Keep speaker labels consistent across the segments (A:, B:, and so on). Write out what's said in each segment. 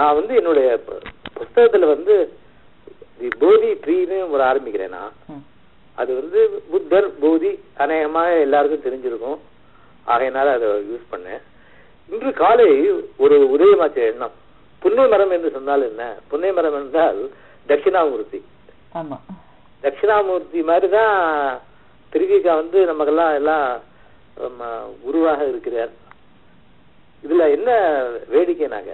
A: நான் வந்து என்னுடைய பு- புஸ்தகத்துல வந்து தி போதி ட்ரீன்னு ஒரு ஆரம்பிக்கிறேன் நான்
B: ம்.
A: அது வந்து புத்தர் போதி அநேகமாக எல்லாருக்கும் தெரிஞ்சிருக்கும் ஆகையினால அதை யூஸ் பண்ணேன் இன்று காலை ஒரு உதயமாச்ச எண்ணம் புன்னை மரம் என்று சொன்னால் என்ன புன்னை மரம் என்றால் தட்சிணாமூர்த்தி
B: ஆமா
A: தட்சிணாமூர்த்தி மாதிரி தான் திருவிகா வந்து நமக்கெல்லாம் எல்லாம் ஆமா, குருவாக இருக்கிறார் இதுல என்ன வேடிக்கைனாக்க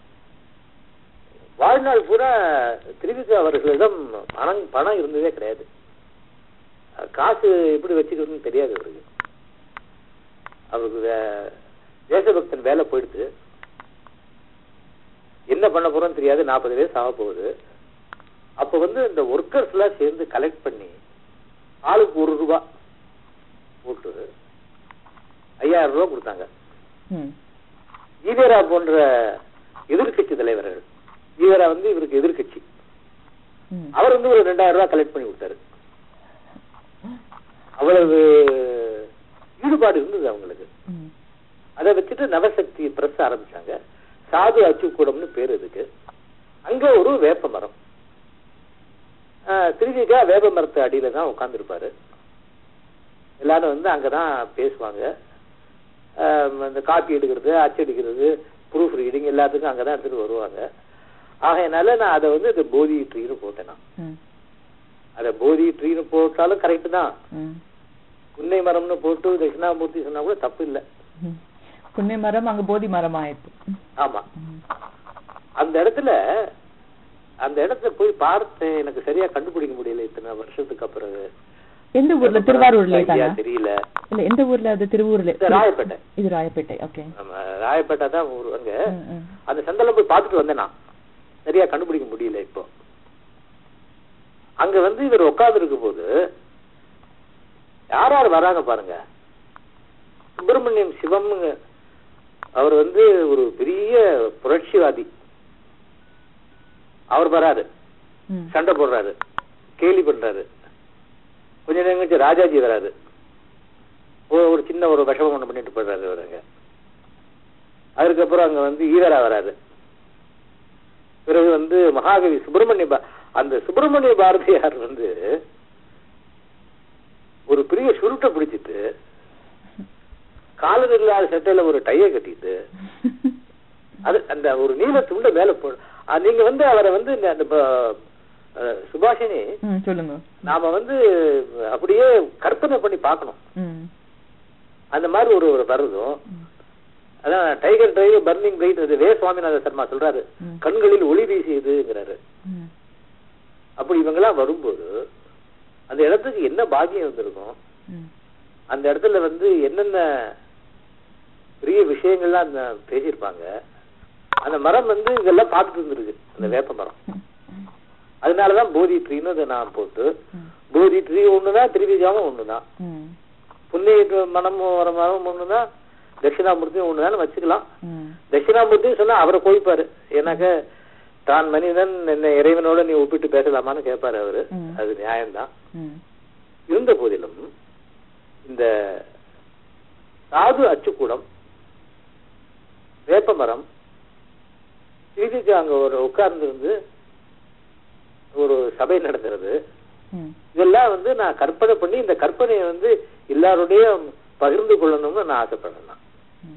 A: வாழ்நாள் பூரா திருவிகா அவர்களிடம் பணம் பணம் இருந்ததே கிடையாது அஹ் காசு எப்படி வச்சுக்கிறதுன்னு தெரியாது அவருக்கு அவருக்கு வே- தேசபக்தன் வேலை போயிடுது என்ன பண்ண போறோம்னு தெரியாது நாற்பது வயசு ஆக போகுது அப்ப வந்து இந்த ஒர்க்கர்ஸ் எல்லாம் சேர்ந்து கலெக்ட் பண்ணி ஆளுக்கு ஒரு ரூபா போட்டு ஐயாயிரம் ரூபாய் கொடுத்தாங்க
B: ம்
A: ஈவேரா போன்ற எதிர்க்கட்சி தலைவர்கள் ஈவேரா வந்து இவருக்கு எதிர்க்கட்சி
B: ம்
A: அவர் வந்து ஒரு ரெண்டாயிரம் ரூபாய் கலெக்ட் பண்ணி கொடுத்தாரு அவ்வளவு ஈடுபாடு இருந்தது அவங்களுக்கு
B: ம்
A: அதை வச்சுட்டு நவசக்தி பிரஸ் ஆரம்பிச்சாங்க சாது அச்சுக்கூடம்னு பேர் இதுக்கு அங்க ஒரு வேப்ப மரம் ஆஹ் திருவிகா வேப்ப மரத்து அடியில தான் உட்காந்துருப்பாரு எல்லாரும் வந்து அங்கதான் பேசுவாங்க ஆஹ் இந்த காப்பி எடுக்கிறது அச்சடிக்கிறது ப்ரூஃப் ரீடிங் எல்லாத்துக்கும் அங்கதான் எடுத்துட்டு வருவாங்க ஆகையினால நான் அதை வந்து இந்த போதி ட்ரீன்னு போட்டேன் நான்
B: ம்
A: அதை போதி ட்ரீன்னு போட்டாலும் கரெக்ட் தான்
B: ம்
A: புன்னை மரம்னு போட்டு தட்சிணாமூர்த்தி சொன்னா கூட தப்பு இல்லை
B: ம். புன்னை மரம் அங்க போதி மரம் ஆயிடுச்சு
A: ஆமா
B: ம்.
A: அந்த இடத்துல அந்த இடத்துல போய் பார்த்தேன் எனக்கு சரியா கண்டுபிடிக்க முடியல இத்தனை வருஷத்துக்கு அப்புறம்
B: எந்த ஊர்ல திருவாரூர்ல
A: ஐயா
B: தானா
A: தெரியல
B: இல்ல எந்த ஊர்ல அது திருவூர்ல
A: இந்த ராயப்பேட்டை
B: இது ராயப்பேட்டை ஓகே
A: நம்ம ராயப்பேட்டை தான் ஊர் அங்க
B: ம், ம்.
A: அந்த சந்தெல்லாம் போய் பார்த்துட்டு வந்தேன் நான் சரியா கண்டுபிடிக்க முடியல இப்போ அங்க வந்து இவர் உட்கார்ந்து இருக்கும் போது யார் யார் வராங்க பாருங்க சுப்பிரமணியம் சிவம்ங்க அவர் வந்து ஒரு பெரிய புரட்சிவாதி அவர் வராரு
B: ம்.
A: சண்டை போடுறாரு கேலி பண்றாரு கொஞ்ச நேரம் கழிச்சு ராஜாஜி வராரு ஒரு ஒரு சின்ன ஒரு விஷமம் ஒண்ணு பண்ணிட்டு போயிடுறாரு அவருங்க அதுக்கப்புறம் அங்க வந்து ஈவரா வராரு பிறகு வந்து மகாகவி சுப்பிரமணிய பா- அந்த சுப்பிரமணிய பாரதியார் வந்து ஒரு பெரிய சுருட்டை பிடிச்சிட்டு காலர் இல்லாத சட்டையில ஒரு டைய கட்டிட்டு அது அந்த ஒரு நீல துண்டை மேல போ அஹ் நீங்க வந்து அவரை வந்து இந்த அந்த ப- அஹ் சுபாஷினி
B: ம், சொல்லுங்க
A: நாம வந்து அப்படியே கற்பனை பண்ணி பார்க்கணும்
B: ம்
A: அந்த மாதிரி ஒரு ஒரு வருதும்
B: ம்.
A: அதான் டைகர் டிரைவ் பர்னிங் பிரைட் அது வே சுவாமிநாத சர்மா சொல்றாரு
B: ம்.
A: கண்களில் ஒளி வீசியதுங்கிறாரு
B: ம்.
A: அப்படி இவங்கெல்லாம் வரும்போது அந்த இடத்துக்கு என்ன பாக்கியம் வந்திருக்கும்
B: ம்.
A: அந்த இடத்துல வந்து என்னென்ன பெரிய விஷயங்கள்லாம் அந்த பேசியிருப்பாங்க அந்த மரம் வந்து இதெல்லாம் பார்த்துட்டு இருந்திருக்கு அந்த வேப்ப மரம்
B: ம்.
A: அதனாலதான் போதி ட்ரீன்னு அதை நான் போட்டு
B: ம்.
A: போதி ட்ரீ ஒண்ணுதான் திருவிஜாவும் ஒண்ணுதான்
B: ம்.
A: புண்ணிய மனமும் வர மரம் ஒண்ணுதான் தட்சிணாமூர்த்தியும் ஒண்ணுதான் வச்சுக்கலாம்
B: ம்.
A: தட்சிணாமூர்த்தியும் சொன்னா அவரை கோய்ப்பாரு ஏன்னாக்க தான் மனிதன் என்ன இறைவனோட நீ ஒப்பிட்டு பேசலாமான்னு கேட்பாரு அவரு
B: ம்.
A: அது நியாயம்தான்
B: ம்.
A: இருந்த போதிலும் இந்த சாது அச்சுக்கூடம் வேப்பமரம் இதுக்கு அங்க ஒரு உட்கார்ந்து இருந்து ஒரு சபை நடத்துறது
B: ம்.
A: இதெல்லாம் வந்து நான் கற்பனை பண்ணி இந்த கற்பனையை வந்து எல்லாரோடையும் பகிர்ந்து கொள்ளணும்னு நான் ஆசைப்படுறேன் நான்.
B: ம்.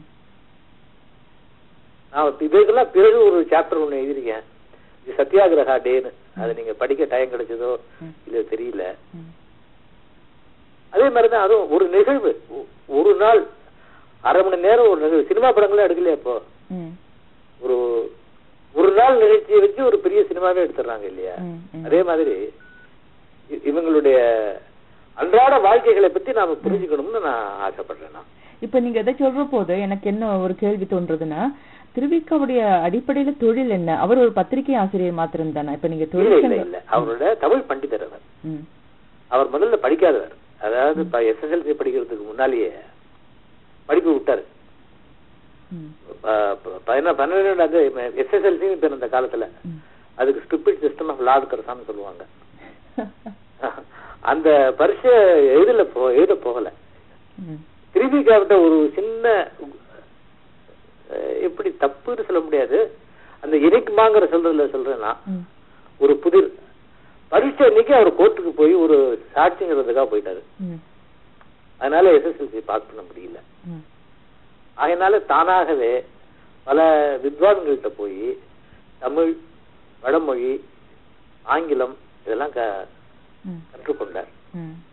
A: நான் இதுக்கெல்லாம் பிறகு ஒரு சாப்டர் ஒண்ணு எழுதியிருக்கேன் இது சத்தியாகிரகா டேன்னு அது நீங்க படிக்க டைம் கிடைச்சதோ
B: ம்.
A: இல்ல தெரியல
B: ம்.
A: அதே மாதிரிதான் அதுவும் ஒரு நிகழ்வு ஒ- ஒரு நாள் அரை மணி நேரம் ஒரு நிகழ்வு சினிமா படங்களே எடுக்கலையா இப்போ
B: ம்.
A: ஒரு ஒரு நாள் நிகழ்ச்சியை வச்சு ஒரு பெரிய சினிமாவே எடுத்துடுறாங்க இல்லையா
B: ம். ம்.
A: அதே மாதிரி இ- இவங்களுடைய அன்றாட வாழ்க்கைகளை பத்தி நாம புரிஞ்சுக்கணும்னு நான் ஆசைப்படுறேன் நான்
B: இப்ப நீங்க எதை சொல்ற போது எனக்கு என்ன ஒரு கேள்வி தோன்றதுன்னா திருவிக்காவுடைய அடிப்படையில தொழில் என்ன அவர் ஒரு பத்திரிகை ஆசிரியர் மாத்திரம் தானா இப்ப நீங்க
A: இல்ல
B: தொழில்
A: இல்ல
B: சங்க-
A: இல்ல அவரோட தமிழ் பண்டிதர் அவர்
B: ம்.
A: அவர் முதல்ல படிக்காதவர் அதாவது எஸ்எஸ்எல்சி படிக்கிறதுக்கு முன்னாலேயே படிப்பு விட்டாரு
B: ம்.
A: ப- ப- பதினா- பன்னிரெண்டு அது எஸ்எஸ்எல்சி பேர் அந்த காலத்துல
B: ம்.
A: அதுக்கு ஸ்டூபிட் சிஸ்டம் ஆஃப் லார்ட் கரசான்னு சொல்லுவாங்க அந்த பரிசை எழுதல போ எழுத போகல
B: ம்.
A: திருவிக்காவிட்ட ஒரு சின்ன அஹ், எப்படி தப்புன்னு சொல்ல முடியாது அந்த எனிக்மாங்கிற சொல்றதுல சொல்றேன்னா
B: ம்.
A: ஒரு புதிர் பரீட்சை அன்னைக்கு அவர் கோர்ட்டுக்கு போய் ஒரு சாட்சிங்கிறதுக்காக போயிட்டாரு
B: ம்.
A: அதனால எஸ்எஸ்எல்சி பாஸ் பண்ண முடியல
B: ம்.
A: அதனால தானாகவே பல வித்வான்கள்ட்ட போய் தமிழ் வடமொழி ஆங்கிலம் இதெல்லாம் க
B: ம்.
A: கற்றுக்கொண்டார்
B: ம்.